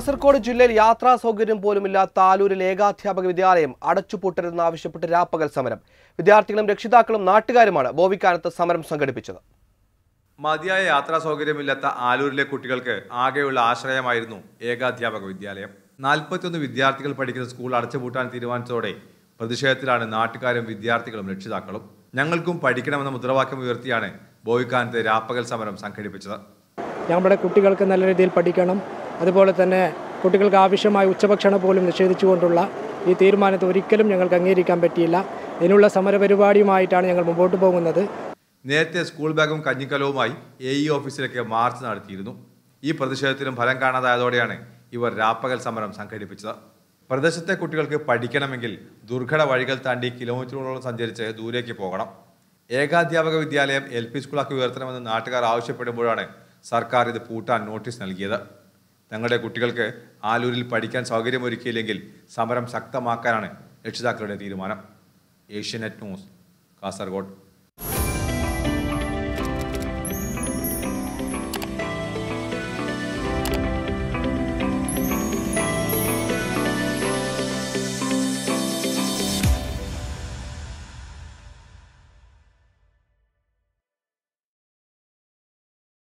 കാസർഗോഡ് ജില്ലയിൽ യാത്രാ സൗകര്യം പോലുമില്ലാത്ത ആലൂരിൽ ഏകാധ്യാപക വിദ്യാലയം അടച്ചുപൂട്ടരുതെന്നാവശ്യപ്പെട്ട് രാപ്പകൽ സമരം വിദ്യാർത്ഥികളും രക്ഷിതാക്കളും നാട്ടുകാരുമാണ് ബോവിക്കാനത്ത് സമരം സംഘടിപ്പിച്ചത് മതിയായ യാത്രാ സൗകര്യമില്ലാത്ത ആലൂരിലെ കുട്ടികൾക്ക് ആകെയുള്ള ആശ്രയമായിരുന്നു ഏകാധ്യാപക വിദ്യാലയം നാൽപ്പത്തിയൊന്ന് വിദ്യാർത്ഥികൾ പഠിക്കുന്ന സ്കൂൾ അടച്ചുപൂട്ടാൻ തീരുമാനിച്ചതോടെ പ്രതിഷേധത്തിലാണ് നാട്ടുകാരും വിദ്യാർത്ഥികളും രക്ഷിതാക്കളും ഞങ്ങൾക്കും പഠിക്കണമെന്ന മുദ്രാവാക്യം ഉയർത്തിയാണ് ബോയിക്കാനത്ത് രാപ്പകൽ സമരം സംഘടിപ്പിച്ചത് നമ്മുടെ കുട്ടികൾക്ക് നല്ല രീതിയിൽ പഠിക്കണം അതുപോലെ തന്നെ കുട്ടികൾക്ക് ആവശ്യമായ ഉച്ചഭക്ഷണം പോലും നിഷേധിച്ചുകൊണ്ടുള്ള ഈ തീരുമാനത്തെ ഒരിക്കലും ഞങ്ങൾക്ക് അംഗീകരിക്കാൻ പറ്റിയില്ല ഇതിനുള്ള സമരപരിപാടിയുമായിട്ടാണ് ഞങ്ങൾ മുമ്പോട്ട് പോകുന്നത് നേരത്തെ സ്കൂൾ ബാഗും കഞ്ഞിക്കലവുമായി എ ഇ ഓഫീസിലേക്ക് മാർച്ച് നടത്തിയിരുന്നു ഈ പ്രതിഷേധത്തിലും ഫലം കാണാതായതോടെയാണ് ഇവർ രാപ്പകൽ സമരം സംഘടിപ്പിച്ചത് പ്രദേശത്തെ കുട്ടികൾക്ക് പഠിക്കണമെങ്കിൽ ദുർഘട വഴികൾ താണ്ടി കിലോമീറ്ററുകളോളം സഞ്ചരിച്ച് ദൂരേക്ക് പോകണം ഏകാധ്യാപക വിദ്യാലയം എൽ പി സ്കൂളാക്കി ഉയർത്തണമെന്ന് നാട്ടുകാർ ആവശ്യപ്പെടുമ്പോഴാണ് സർക്കാർ ഇത് പൂട്ടാൻ നോട്ടീസ് നൽകിയത് തങ്ങളുടെ കുട്ടികൾക്ക് ആലൂരിൽ പഠിക്കാൻ സൗകര്യമൊരുക്കിയില്ലെങ്കിൽ സമരം ശക്തമാക്കാനാണ് രക്ഷിതാക്കളുടെ തീരുമാനം ഏഷ്യനെറ്റ് ന്യൂസ് കാസർഗോഡ്